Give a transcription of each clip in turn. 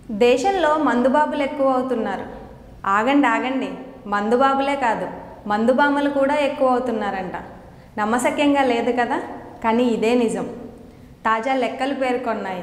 దేశంలో మందుబాబులు ఎక్కువ అవుతున్నారు ఆగండి ఆగండి మందుబాబులే కాదు మందుబామలు కూడా ఎక్కువ అవుతున్నారంట నమ్మశక్యంగా లేదు కదా కానీ ఇదే నిజం తాజా లెక్కలు పేర్కొన్నాయి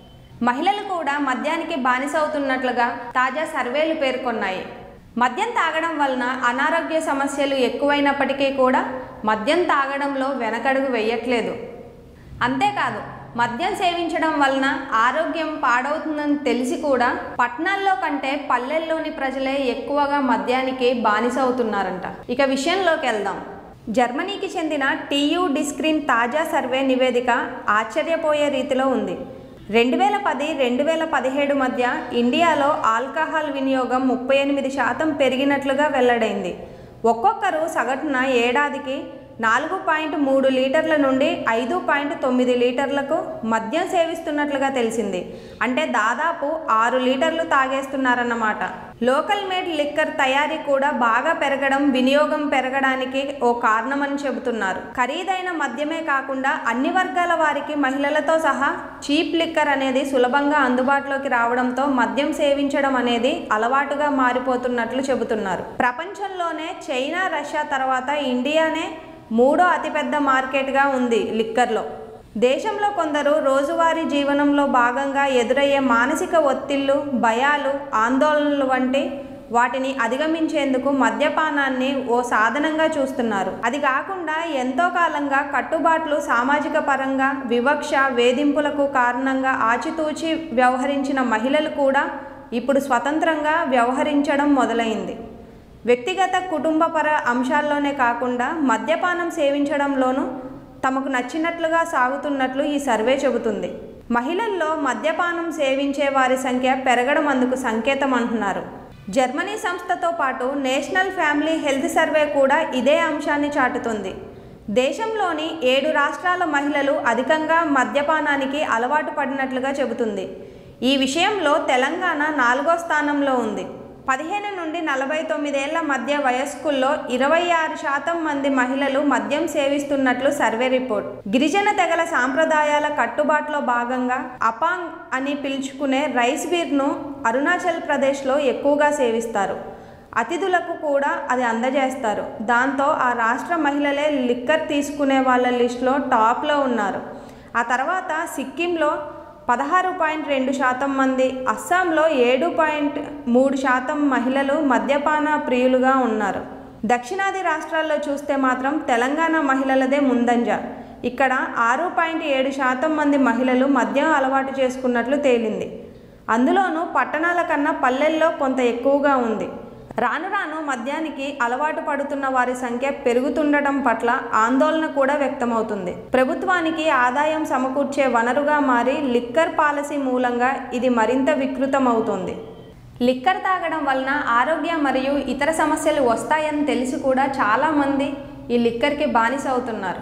మహిళలు కూడా మద్యానికి బానిస అవుతున్నట్లుగా తాజా సర్వేలు పేర్కొన్నాయి మద్యం తాగడం వలన అనారోగ్య సమస్యలు ఎక్కువైనప్పటికీ కూడా మద్యం తాగడంలో వెనకడుగు వేయట్లేదు అంతేకాదు మద్యం సేవించడం వలన ఆరోగ్యం పాడవుతుందని తెలిసి కూడా పట్టణాల్లో కంటే పల్లెల్లోని ప్రజలే ఎక్కువగా మద్యానికి బానిస అవుతున్నారంట ఇక విషయంలోకి వెళ్దాం జర్మనీకి చెందిన టీయూ డిస్క్రీన్ తాజా సర్వే నివేదిక ఆశ్చర్యపోయే రీతిలో ఉంది రెండు వేల పది రెండు వేల పదిహేడు మధ్య ఇండియాలో ఆల్కహాల్ వినియోగం ముప్పై ఎనిమిది శాతం పెరిగినట్లుగా వెల్లడైంది ఒక్కొక్కరు సగటున ఏడాదికి నాలుగు పాయింట్ మూడు లీటర్ల నుండి ఐదు పాయింట్ తొమ్మిది లీటర్లకు మద్యం సేవిస్తున్నట్లుగా తెలిసింది అంటే దాదాపు ఆరు లీటర్లు తాగేస్తున్నారన్నమాట లోకల్ మేడ్ లిక్కర్ తయారీ కూడా బాగా పెరగడం వినియోగం పెరగడానికి ఓ కారణమని చెబుతున్నారు ఖరీదైన మద్యమే కాకుండా అన్ని వర్గాల వారికి మహిళలతో సహా చీప్ లిక్కర్ అనేది సులభంగా అందుబాటులోకి రావడంతో మద్యం సేవించడం అనేది అలవాటుగా మారిపోతున్నట్లు చెబుతున్నారు ప్రపంచంలోనే చైనా రష్యా తర్వాత ఇండియానే మూడో అతిపెద్ద మార్కెట్గా ఉంది లిక్కర్లో దేశంలో కొందరు రోజువారీ జీవనంలో భాగంగా ఎదురయ్యే మానసిక ఒత్తిళ్లు భయాలు ఆందోళనలు వంటి వాటిని అధిగమించేందుకు మద్యపానాన్ని ఓ సాధనంగా చూస్తున్నారు అది కాకుండా ఎంతో కాలంగా కట్టుబాట్లు సామాజిక పరంగా వివక్ష వేధింపులకు కారణంగా ఆచితూచి వ్యవహరించిన మహిళలు కూడా ఇప్పుడు స్వతంత్రంగా వ్యవహరించడం మొదలైంది వ్యక్తిగత కుటుంబపర అంశాల్లోనే కాకుండా మద్యపానం సేవించడంలోనూ తమకు నచ్చినట్లుగా సాగుతున్నట్లు ఈ సర్వే చెబుతుంది మహిళల్లో మద్యపానం సేవించే వారి సంఖ్య పెరగడం అందుకు సంకేతం అంటున్నారు జర్మనీ సంస్థతో పాటు నేషనల్ ఫ్యామిలీ హెల్త్ సర్వే కూడా ఇదే అంశాన్ని చాటుతుంది దేశంలోని ఏడు రాష్ట్రాల మహిళలు అధికంగా మద్యపానానికి అలవాటు పడినట్లుగా చెబుతుంది ఈ విషయంలో తెలంగాణ నాలుగో స్థానంలో ఉంది పదిహేను నుండి నలభై తొమ్మిదేళ్ల మధ్య వయస్కుల్లో ఇరవై ఆరు శాతం మంది మహిళలు మద్యం సేవిస్తున్నట్లు సర్వే రిపోర్ట్ గిరిజన తెగల సాంప్రదాయాల కట్టుబాటులో భాగంగా అపాంగ్ అని పిలుచుకునే రైస్ బీర్ను అరుణాచల్ ప్రదేశ్లో ఎక్కువగా సేవిస్తారు అతిథులకు కూడా అది అందజేస్తారు దాంతో ఆ రాష్ట్ర మహిళలే లిక్కర్ తీసుకునే వాళ్ళ లిస్టులో టాప్లో ఉన్నారు ఆ తర్వాత సిక్కింలో పదహారు పాయింట్ రెండు శాతం మంది అస్సాంలో ఏడు పాయింట్ మూడు శాతం మహిళలు మద్యపాన ప్రియులుగా ఉన్నారు దక్షిణాది రాష్ట్రాల్లో చూస్తే మాత్రం తెలంగాణ మహిళలదే ముందంజ ఇక్కడ ఆరు పాయింట్ ఏడు శాతం మంది మహిళలు మద్యం అలవాటు చేసుకున్నట్లు తేలింది అందులోనూ పట్టణాల కన్నా పల్లెల్లో కొంత ఎక్కువగా ఉంది రాను రాను మద్యానికి అలవాటు పడుతున్న వారి సంఖ్య పెరుగుతుండటం పట్ల ఆందోళన కూడా వ్యక్తమవుతుంది ప్రభుత్వానికి ఆదాయం సమకూర్చే వనరుగా మారి లిక్కర్ పాలసీ మూలంగా ఇది మరింత వికృతమవుతోంది లిక్కర్ తాగడం వలన ఆరోగ్య మరియు ఇతర సమస్యలు వస్తాయని తెలిసి కూడా చాలామంది ఈ లిక్కర్కి బానిస అవుతున్నారు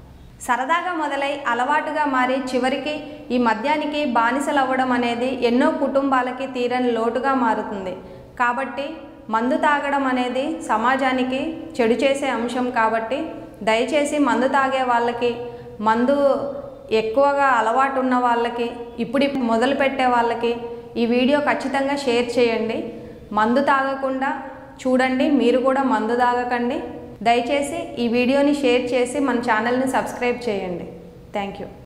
సరదాగా మొదలై అలవాటుగా మారి చివరికి ఈ మద్యానికి బానిసలవ్వడం అనేది ఎన్నో కుటుంబాలకి తీరని లోటుగా మారుతుంది కాబట్టి మందు తాగడం అనేది సమాజానికి చెడు చేసే అంశం కాబట్టి దయచేసి మందు తాగే వాళ్ళకి మందు ఎక్కువగా అలవాటు ఉన్న వాళ్ళకి ఇప్పుడు మొదలు పెట్టే వాళ్ళకి ఈ వీడియో ఖచ్చితంగా షేర్ చేయండి మందు తాగకుండా చూడండి మీరు కూడా మందు తాగకండి దయచేసి ఈ వీడియోని షేర్ చేసి మన ఛానల్ని సబ్స్క్రైబ్ చేయండి థ్యాంక్ యూ